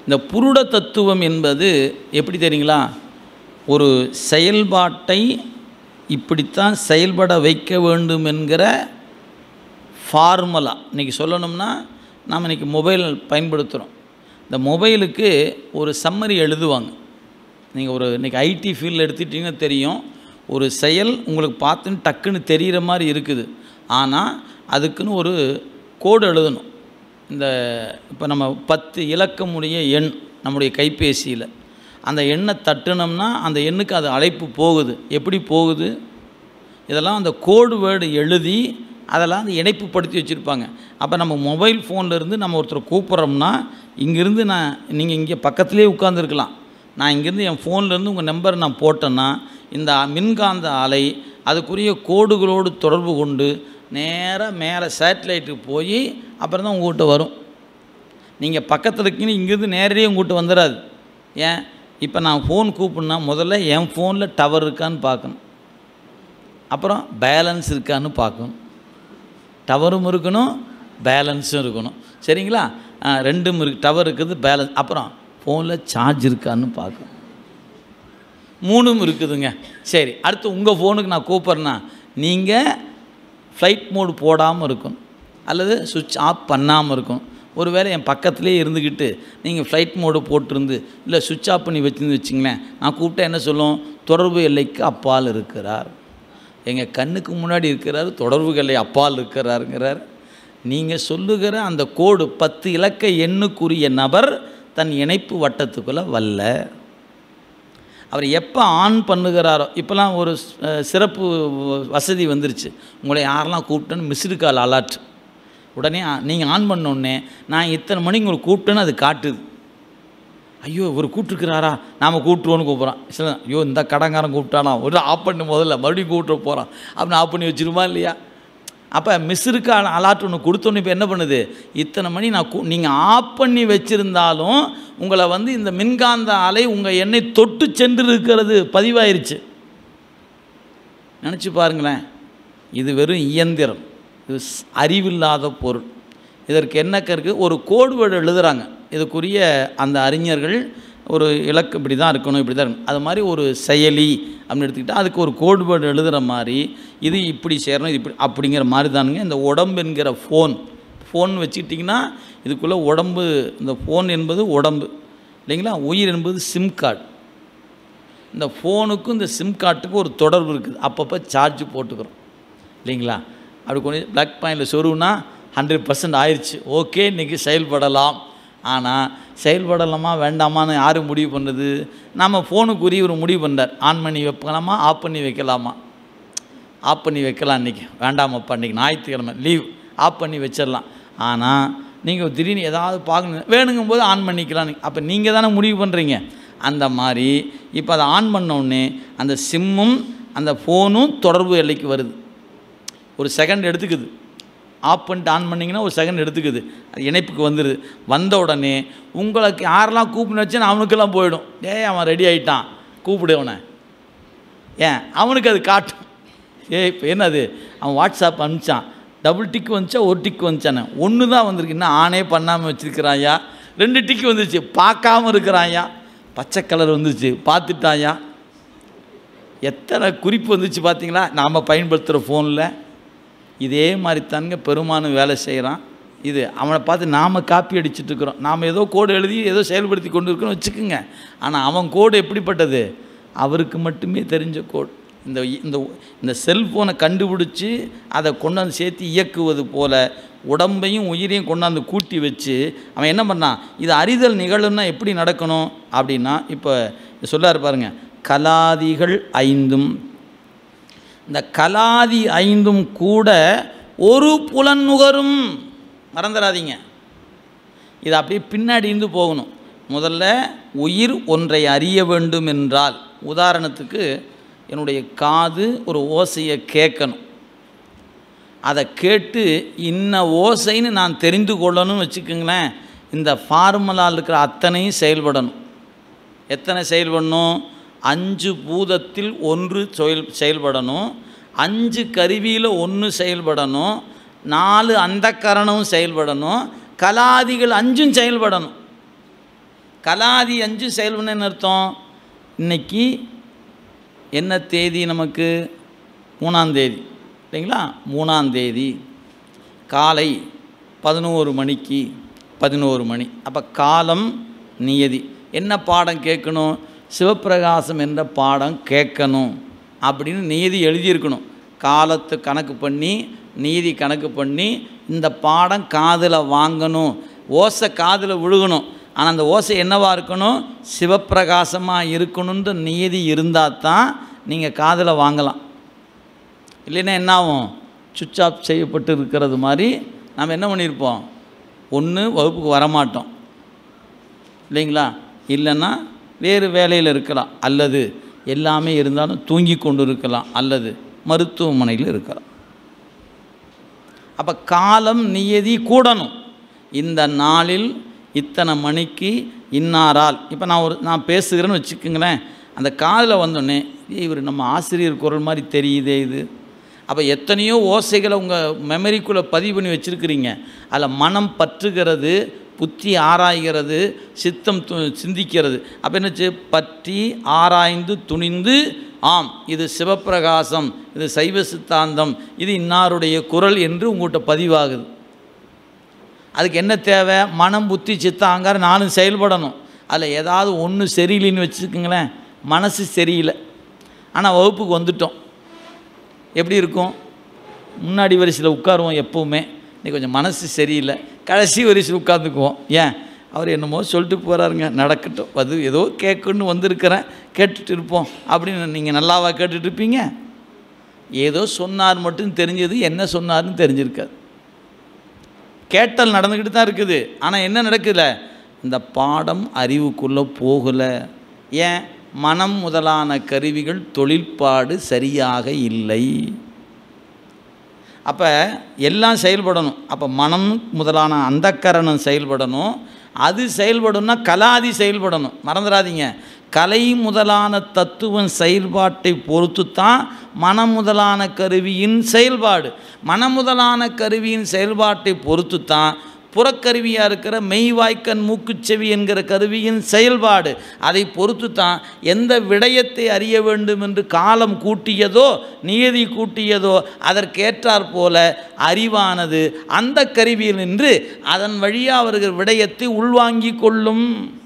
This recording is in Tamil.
இந்த புருட தத்துவம் என்பது எப்படி தெரியுங்களா ஒரு செயல்பாட்டை இப்படித்தான் செயல்பட வைக்க வேண்டும் என்கிற ஃபார்முலா இன்றைக்கி சொல்லணும்னா நாம் இன்றைக்கி மொபைல் பயன்படுத்துகிறோம் இந்த மொபைலுக்கு ஒரு சம்மரி எழுதுவாங்க நீங்கள் ஒரு இன்றைக்கி ஐடி ஃபீல்டில் எடுத்துட்டிங்கன்னா தெரியும் ஒரு செயல் உங்களுக்கு பார்த்துன்னு டக்குன்னு தெரிகிற மாதிரி இருக்குது ஆனால் அதுக்குன்னு ஒரு கோடு எழுதணும் இந்த இப்போ நம்ம பத்து இலக்கமுடைய எண் நம்முடைய கைபேசியில் அந்த எண்ணை தட்டுனோம்னா அந்த எண்ணுக்கு அது அழைப்பு போகுது எப்படி போகுது இதெல்லாம் அந்த கோடு வேர்டு எழுதி அதெல்லாம் அந்த இணைப்பு படுத்தி வச்சுருப்பாங்க அப்போ நம்ம மொபைல் ஃபோனில் இருந்து நம்ம ஒருத்தரை கூப்பிட்றோம்னா இங்கேருந்து நான் நீங்கள் இங்கே பக்கத்துலேயே உட்காந்துருக்கலாம் நான் இங்கேருந்து என் ஃபோன்லேருந்து உங்கள் நம்பரை நான் போட்டேன்னா இந்த மின்காந்த அலை அதுக்குரிய கோடுகளோடு தொடர்பு கொண்டு நேராக மேலே சேட்டலைட்டுக்கு போய் அப்புறம் தான் உங்கள்கிட்ட வரும் நீங்கள் பக்கத்தில் இருக்கீங்க இங்கேருந்து நேரடியாக உங்கள்கிட்ட வந்துடாது ஏன் இப்போ நான் ஃபோன் கூப்பிட்னா முதல்ல என் ஃபோனில் டவர் இருக்கான்னு பார்க்கணும் அப்புறம் பேலன்ஸ் இருக்கான்னு பார்க்கணும் டவரும் இருக்கணும் பேலன்ஸும் இருக்கணும் சரிங்களா ஆ, ரெண்டும் இருக்கு டவர் இருக்குது பேலன்ஸ் அப்புறம் ஃபோனில் சார்ஜ் இருக்கான்னு பார்க்கணும் மூணும் இருக்குதுங்க சரி அடுத்து உங்கள் ஃபோனுக்கு நான் கூப்பிட்றேன்னா நீங்கள் ஃப்ளைட் மோடு போடாமல் இருக்கணும் அல்லது சுவிட்ச் ஆஃப் பண்ணாமல் இருக்கணும் ஒருவேளை என் பக்கத்துலேயே இருந்துக்கிட்டு நீங்கள் ஃப்ளைட் மோடு போட்டிருந்து இல்லை சுவிட்ச் ஆஃப் பண்ணி வச்சிருந்து வச்சிங்களேன் நான் கூப்பிட்டா என்ன சொல்லும் தொடர்பு எல்லைக்கு அப்பால் இருக்கிறார் எங்கள் கண்ணுக்கு முன்னாடி இருக்கிறார் தொடர்பு எல்லை அப்பால் இருக்கிறாருங்கிறார் நீங்கள் சொல்லுகிற அந்த கோடு பத்து இலக்க எண்ணுக்குரிய நபர் தன் இணைப்பு வட்டத்துக்குள்ளே வல்ல அவர் எப்போ ஆன் பண்ணுகிறாரோ இப்போலாம் ஒரு அஹ், சிறப்பு வசதி வந்துருச்சு உங்களை யாரெல்லாம் கூப்பிட்டேன்னு மிஸ்டு கால் அலர்ட் உடனே நீங்கள் ஆன் பண்ணோடனே நான் இத்தனை மணிக்கு உங்களை கூப்பிட்டேன்னு அது காட்டுது ஐயோ இவர் கூப்பிட்டுருக்கிறாரா நாம் கூப்பிட்டுருவோன்னு கூப்பிட்றான் சில ஐயோ இந்த கடங்காரன் கூப்பிட்டானா ஒரு ஆஃப் பண்ணி முதல்ல மறுபடியும் கூப்பிட்டு போகிறான் அப்படின்னு ஆஃப் பண்ணி வச்சிருமா இல்லையா அப்போ மிஸ்ஸுக்கு அலாட் ஒன்று கொடுத்தோன்னு இப்போ என்ன பண்ணுது இத்தனை மணி நான் கூ நீங்கள் ஆஃப் பண்ணி வச்சுருந்தாலும் உங்களை வந்து இந்த மின்காந்த அலை உங்கள் எண்ணெய் தொட்டு சென்று இருக்கிறது பதிவாயிருச்சு நினச்சி பாருங்களேன் இது வெறும் இயந்திரம் இது ஸ்- அறிவில்லாத பொருள் இதற்கு என்ன கருக்கு ஒரு கோடு வேர்டு எழுதுகிறாங்க இதுக்குரிய அந்த அறிஞர்கள் ஒரு இலக்கு இப்படி தான் இருக்கணும் இப்படி தான் இருக்கணும் அது மாதிரி ஒரு செயலி அப்படின்னு எடுத்துக்கிட்டால் அதுக்கு ஒரு கோடு வேர்டு எழுதுகிற மாதிரி இது இப்படி சேரணும் இது இப்படி அப்படிங்கிற மாதிரி தானுங்க இந்த உடம்பு என்கிற ஃபோன் ஃபோன் வச்சுக்கிட்டிங்கன்னா இதுக்குள்ளே உடம்பு இந்த ஃபோன் என்பது உடம்பு இல்லைங்களா உயிர் என்பது சிம் கார்டு இந்த ஃபோனுக்கும் இந்த சிம் கார்டுக்கும் ஒரு தொடர்பு இருக்குது அப்பப்போ சார்ஜ் போட்டுக்கிறோம் இல்லைங்களா அப்படி கொஞ்சம் பிளாக் பாயிண்டில் சொருவுனா ஹண்ட்ரட் பர்சன்ட் ஆயிடுச்சு ஓகே இன்றைக்கி செயல்படலாம் ஆனால் செயல்படலாமா வேண்டாமான்னு யார் முடிவு பண்ணுறது நம்ம ஃபோனுக்குரிய ஒரு முடிவு பண்ணுறார் ஆன் பண்ணி வைக்கலாமா ஆஃப் பண்ணி வைக்கலாமா ஆஃப் பண்ணி வைக்கலாம் இன்றைக்கி வேண்டாமப்பா இன்றைக்கி ஞாயிற்றுக்கிழமை லீவ் ஆஃப் பண்ணி வச்சிடலாம் ஆனால் நீங்கள் திடீர்னு ஏதாவது பார்க்கணும் வேணுங்கும் போது ஆன் பண்ணிக்கலாம் அப்போ நீங்கள் தானே முடிவு பண்ணுறீங்க அந்த மாதிரி இப்போ அதை ஆன் பண்ண உடனே அந்த சிம்மும் அந்த ஃபோனும் தொடர்பு எல்லைக்கு வருது ஒரு செகண்ட் எடுத்துக்குது ஆஃப் பண்ணிட்டு ஆன் பண்ணிங்கன்னா ஒரு செகண்ட் எடுத்துக்குது அது இணைப்புக்கு வந்துடுது வந்த உடனே உங்களுக்கு யாரெல்லாம் கூப்பிட்டு வச்சேன்னு அவனுக்கெல்லாம் போயிடும் ஏய் அவன் ரெடி ஆகிட்டான் கூப்பிடு அவனை ஏன் அவனுக்கு அது காட்டும் ஏய் இப்போ என்னது அவன் வாட்ஸ்அப் அனுப்பிச்சான் டபுள் டிக் வந்துச்சா ஒரு டிக் வந்துச்சானே ஒன்று தான் வந்திருக்கு இன்னும் ஆனே பண்ணாமல் வச்சுருக்கிறாயா ரெண்டு டிக் வந்துச்சு பார்க்காம இருக்கிறாயா பச்சை கலர் வந்துச்சு பார்த்துட்டாயா எத்தனை குறிப்பு வந்துச்சு பார்த்தீங்களா நாம் பயன்படுத்துகிற ஃபோனில் இதே மாதிரி தானுங்க பெருமானும் வேலை செய்கிறான் இது அவனை பார்த்து நாம் காப்பி அடிச்சிட்டு இருக்கிறோம் நாம் ஏதோ கோடு எழுதி ஏதோ செயல்படுத்தி கொண்டு இருக்கோம்னு வச்சுக்கோங்க ஆனால் அவன் கோடு எப்படிப்பட்டது அவருக்கு மட்டுமே தெரிஞ்ச கோடு இந்த இந்த இந்த செல்ஃபோனை கண்டுபிடிச்சி அதை கொண்டாந்து சேர்த்து இயக்குவது போல உடம்பையும் உயிரையும் கொண்டாந்து கூட்டி வச்சு அவன் என்ன பண்ணான் இது அறிதல் நிகழும்னா எப்படி நடக்கணும் அப்படின்னா இப்போ சொல்லாரு பாருங்க கலாதிகள் ஐந்தும் இந்த கலாதி ஐந்தும் கூட ஒரு புலன் நுகரும் மறந்துடாதீங்க இது அப்படியே பின்னாடி இருந்து போகணும் முதல்ல உயிர் ஒன்றை அறிய வேண்டும் என்றால் உதாரணத்துக்கு என்னுடைய காது ஒரு ஓசையை கேட்கணும் அதை கேட்டு இன்ன ஓசைன்னு நான் தெரிந்து கொள்ளணும்னு வச்சுக்கோங்களேன் இந்த ஃபார்முலாவில் இருக்கிற அத்தனையும் செயல்படணும் எத்தனை செயல்படணும் அஞ்சு பூதத்தில் ஒன்று செயல் செயல்படணும் அஞ்சு கருவியில் ஒன்று செயல்படணும் நாலு அந்த கரணமும் செயல்படணும் கலாதிகள் அஞ்சும் செயல்படணும் கலாதி அஞ்சு செயல்படுன்னு அர்த்தம் இன்னைக்கு என்ன தேதி நமக்கு மூணாம் தேதி இல்லைங்களா மூணாம் தேதி காலை பதினோரு மணிக்கு பதினோரு மணி அப்போ காலம் நியதி என்ன பாடம் கேட்கணும் சிவப்பிரகாசம் என்ற பாடம் கேட்கணும் அப்படின்னு நியதி எழுதியிருக்கணும் காலத்து கணக்கு பண்ணி நீதி கணக்கு பண்ணி இந்த பாடம் காதில் வாங்கணும் ஓசை காதில் விழுகணும் ஆனால் அந்த ஓசை என்னவாக இருக்கணும் சிவப்பிரகாசமாக இருக்கணுன்ற நியதி இருந்தால் தான் நீங்கள் காதில் வாங்கலாம் இல்லைன்னா என்ன ஆகும் சுவிட்ச் ஆஃப் செய்யப்பட்டு இருக்கிறது மாதிரி நம்ம என்ன பண்ணியிருப்போம் ஒன்று வகுப்புக்கு வரமாட்டோம் இல்லைங்களா இல்லைன்னா வேறு வேலையில் இருக்கலாம் அல்லது எல்லாமே இருந்தாலும் தூங்கி கொண்டு இருக்கலாம் அல்லது மருத்துவமனையில் இருக்கலாம் அப்போ காலம் நியதி கூடணும் இந்த நாளில் இத்தனை மணிக்கு இன்னாரால் இப்போ நான் ஒரு நான் பேசுகிறேன்னு வச்சுக்கோங்களேன் அந்த காதில் வந்தோடனே இவர் நம்ம ஆசிரியர் குரல் மாதிரி தெரியுதே இது அப்போ எத்தனையோ ஓசைகளை உங்கள் மெமரிக்குள்ளே பதிவு பண்ணி வச்சுருக்கிறீங்க அதில் மனம் பற்றுகிறது புத்தி ஆராய்கிறது சித்தம் து சிந்திக்கிறது அப்போ என்னச்சு பற்றி ஆராய்ந்து துணிந்து ஆம் இது சிவப்பிரகாசம் இது சைவ சித்தாந்தம் இது இன்னாருடைய குரல் என்று உங்கள்கிட்ட பதிவாகுது அதுக்கு என்ன தேவை மனம் புத்தி சித்தம் அங்காரம் நானும் செயல்படணும் அதில் ஏதாவது ஒன்று சரியில்லைன்னு வச்சுக்கோங்களேன் மனசு சரியில்லை ஆனால் வகுப்புக்கு வந்துட்டோம் எப்படி இருக்கும் முன்னாடி வரிசையில் உட்காருவோம் எப்போவுமே இன்னைக்கு கொஞ்சம் மனசு சரியில்லை கடைசி வரிசையில் உட்காந்துக்குவோம் ஏன் அவர் என்னமோ சொல்லிட்டு போகிறாருங்க நடக்கட்டும் அது ஏதோ கேட்கணுன்னு வந்திருக்கிறேன் கேட்டுட்டு இருப்போம் அப்படின்னு நீங்கள் நல்லாவா கேட்டுட்டு இருப்பீங்க ஏதோ சொன்னார் மட்டும் தெரிஞ்சது என்ன சொன்னார்னு தெரிஞ்சிருக்காது கேட்டல் நடந்துக்கிட்டு தான் இருக்குது ஆனால் என்ன நடக்குதுல இந்த பாடம் அறிவுக்குள்ளே போகலை ஏன் மனம் முதலான கருவிகள் தொழில்பாடு சரியாக இல்லை அப்போ எல்லாம் செயல்படணும் அப்போ மனம் முதலான அந்தக்கரணம் செயல்படணும் அது செயல்படணும்னா கலாதி செயல்படணும் மறந்துடாதீங்க கலை முதலான தத்துவம் செயல்பாட்டை பொறுத்து தான் மனம் முதலான கருவியின் செயல்பாடு மனம் முதலான கருவியின் செயல்பாட்டை பொறுத்து தான் புறக்கருவியாக இருக்கிற மெய்வாய்க்கண் மூக்குச்செவி என்கிற கருவியின் செயல்பாடு அதை பொறுத்து தான் எந்த விடயத்தை அறிய வேண்டும் என்று காலம் கூட்டியதோ நியதி கூட்டியதோ அதற்கேற்றாற் போல அறிவானது அந்த கருவியில் நின்று அதன் வழியாக வருகிற விடயத்தை உள்வாங்கிக் கொள்ளும்